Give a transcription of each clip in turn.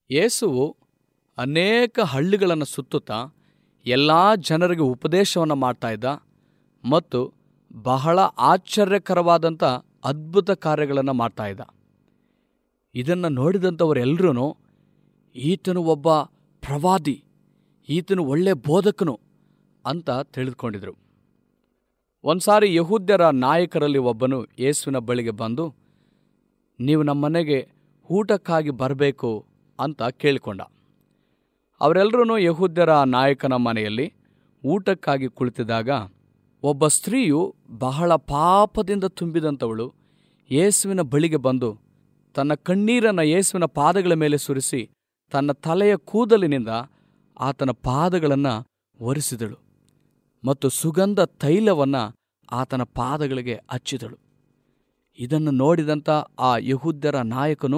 ಯೇಸುವು ಅನೇಕ ಹಳ್ಳಿಗಳನ್ನು ಸುತ್ತುತ್ತಾ ಎಲ್ಲ ಜನರಿಗೆ ಉಪದೇಶವನ್ನು ಮಾಡ್ತಾ ಇದ್ದ ಮತ್ತು ಬಹಳ ಆಶ್ಚರ್ಯಕರವಾದಂಥ ಅದ್ಭುತ ಕಾರ್ಯಗಳನ್ನು ಮಾಡ್ತಾ ಇದ್ದ ಇದನ್ನು ನೋಡಿದಂಥವರೆಲ್ಲರೂ ಈತನು ಒಬ್ಬ ಪ್ರವಾದಿ ಈತನು ಒಳ್ಳೆ ಬೋಧಕನು ಅಂತ ತಿಳಿದುಕೊಂಡಿದ್ರು ಒಂದ್ಸಾರಿ ಯಹೂದ್ಯರ ನಾಯಕರಲ್ಲಿ ಒಬ್ಬನು ಯೇಸುವಿನ ಬಳಿಗೆ ಬಂದು ನೀವು ನಮ್ಮ ಮನೆಗೆ ಊಟಕ್ಕಾಗಿ ಬರಬೇಕು ಅಂತ ಕೇಳಿಕೊಂಡ ಅವರೆಲ್ಲರೂ ಯಹೂದ್ಯರ ನಾಯಕನ ಮನೆಯಲ್ಲಿ ಊಟಕ್ಕಾಗಿ ಕುಳಿತಿದ್ದಾಗ ಒಬ್ಬ ಸ್ತ್ರೀಯು ಬಹಳ ಪಾಪದಿಂದ ತುಂಬಿದಂಥವಳು ಯೇಸುವಿನ ಬಳಿಗೆ ಬಂದು ತನ್ನ ಕಣ್ಣೀರನ್ನು ಯೇಸುವಿನ ಪಾದಗಳ ಮೇಲೆ ಸುರಿಸಿ ತನ್ನ ತಲೆಯ ಕೂದಲಿನಿಂದ ಆತನ ಪಾದಗಳನ್ನು ಒರೆಸಿದಳು ಮತ್ತು ಸುಗಂಧ ತೈಲವನ್ನು ಆತನ ಪಾದಗಳಿಗೆ ಹಚ್ಚಿದಳು ಇದನ್ನು ನೋಡಿದಂಥ ಆ ಯಹೂದ್ಯರ ನಾಯಕನು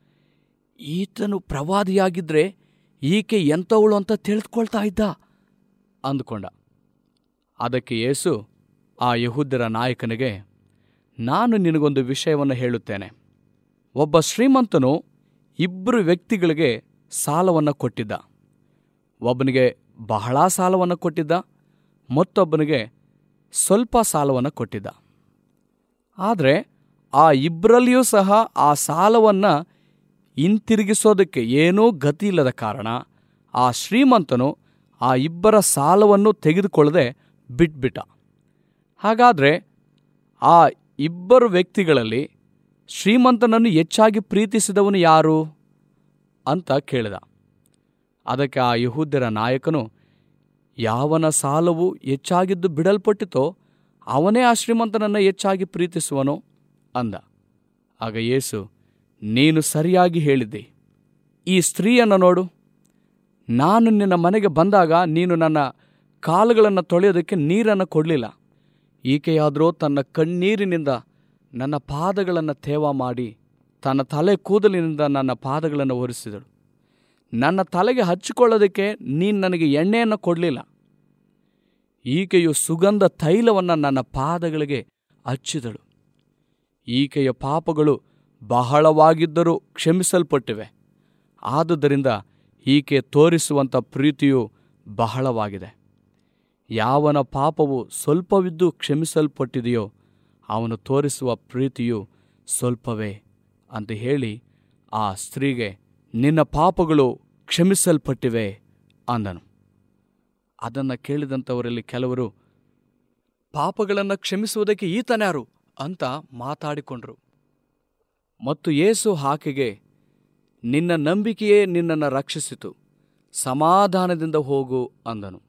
ಈತನು ಪ್ರವಾದಿಯಾಗಿದ್ದರೆ ಈಕೆ ಎಂಥವಳು ಅಂತ ತಿಳಿದುಕೊಳ್ತಾ ಇದ್ದ ಅಂದುಕೊಂಡ ಅದಕ್ಕೆ ಯೇಸು ಆ ಯಹೂದ್ಯರ ನಾಯಕನಿಗೆ ನಾನು ನಿನಗೊಂದು ವಿಷಯವನ್ನು ಹೇಳುತ್ತೇನೆ ಒಬ್ಬ ಶ್ರೀಮಂತನು ಇಬ್ಬರು ವ್ಯಕ್ತಿಗಳಿಗೆ ಸಾಲವನ್ನು ಕೊಟ್ಟಿದ್ದ ಒಬ್ಬನಿಗೆ ಬಹಳ ಸಾಲವನ್ನು ಕೊಟ್ಟಿದ್ದ ಮತ್ತೊಬ್ಬನಿಗೆ ಸ್ವಲ್ಪ ಸಾಲವನ್ನು ಕೊಟ್ಟಿದ್ದ ಆದರೆ ಆ ಇಬ್ಬರಲ್ಲಿಯೂ ಸಹ ಆ ಸಾಲವನ್ನು ಹಿಂತಿರುಗಿಸೋದಕ್ಕೆ ಏನೂ ಗತಿ ಇಲ್ಲದ ಕಾರಣ ಆ ಶ್ರೀಮಂತನು ಆ ಇಬ್ಬರ ಸಾಲವನ್ನು ತೆಗೆದುಕೊಳ್ಳದೆ ಬಿಟ್ಬಿಟ್ಟ ಹಾಗಾದರೆ ಆ ಇಬ್ಬರು ವ್ಯಕ್ತಿಗಳಲ್ಲಿ ಶ್ರೀಮಂತನನ್ನು ಹೆಚ್ಚಾಗಿ ಪ್ರೀತಿಸಿದವನು ಯಾರು ಅಂತ ಕೇಳಿದ ಅದಕ್ಕೆ ಆ ಯಹೂದ್ಯರ ನಾಯಕನು ಯಾವನ ಸಾಲವು ಹೆಚ್ಚಾಗಿದ್ದು ಬಿಡಲ್ಪಟ್ಟಿತೋ ಅವನೇ ಆ ಶ್ರೀಮಂತನನ್ನು ಹೆಚ್ಚಾಗಿ ಪ್ರೀತಿಸುವನು ಅಂದ ಆಗ ಯೇಸು ನೀನು ಸರಿಯಾಗಿ ಹೇಳಿದ್ದೆ ಈ ಸ್ತ್ರೀಯನ್ನು ನೋಡು ನಾನು ನಿನ್ನ ಮನೆಗೆ ಬಂದಾಗ ನೀನು ನನ್ನ ಕಾಲುಗಳನ್ನು ತೊಳೆಯೋದಕ್ಕೆ ನೀರನ್ನು ಕೊಡಲಿಲ್ಲ ಈಕೆಯಾದರೂ ತನ್ನ ಕಣ್ಣೀರಿನಿಂದ ನನ್ನ ಪಾದಗಳನ್ನು ತೇವ ಮಾಡಿ ತನ್ನ ತಲೆ ಕೂದಲಿನಿಂದ ನನ್ನ ಪಾದಗಳನ್ನು ಒರೆಸಿದಳು ನನ್ನ ತಲೆಗೆ ಹಚ್ಚಿಕೊಳ್ಳೋದಕ್ಕೆ ನೀನು ನನಗೆ ಎಣ್ಣೆಯನ್ನು ಕೊಡಲಿಲ್ಲ ಈಕೆಯು ಸುಗಂಧ ತೈಲವನ್ನು ನನ್ನ ಪಾದಗಳಿಗೆ ಹಚ್ಚಿದಳು ಈಕೆಯ ಪಾಪಗಳು ಬಹಳವಾಗಿದ್ದರೂ ಕ್ಷಮಿಸಲ್ಪಟ್ಟಿವೆ ಆದುದರಿಂದ ಈಕೆ ತೋರಿಸುವಂಥ ಪ್ರೀತಿಯು ಬಹಳವಾಗಿದೆ ಯಾವನ ಪಾಪವು ಸ್ವಲ್ಪವಿದ್ದು ಕ್ಷಮಿಸಲ್ಪಟ್ಟಿದೆಯೋ ಅವನು ತೋರಿಸುವ ಪ್ರೀತಿಯು ಸ್ವಲ್ಪವೇ ಅಂತ ಹೇಳಿ ಆ ಸ್ತ್ರೀಗೆ ನಿನ್ನ ಪಾಪಗಳು ಕ್ಷಮಿಸಲ್ಪಟ್ಟಿವೆ ಅಂದನು ಅದನ್ನು ಕೇಳಿದಂಥವರಲ್ಲಿ ಕೆಲವರು ಪಾಪಗಳನ್ನು ಕ್ಷಮಿಸುವುದಕ್ಕೆ ಈತನ್ಯಾರು ಅಂತ ಮಾತಾಡಿಕೊಂಡ್ರು ಮತ್ತು ಯೇಸು ಆಕೆಗೆ ನಿನ್ನ ನಂಬಿಕೆಯೇ ನಿನ್ನನ್ನು ರಕ್ಷಿಸಿತು ಸಮಾಧಾನದಿಂದ ಹೋಗು ಅಂದನು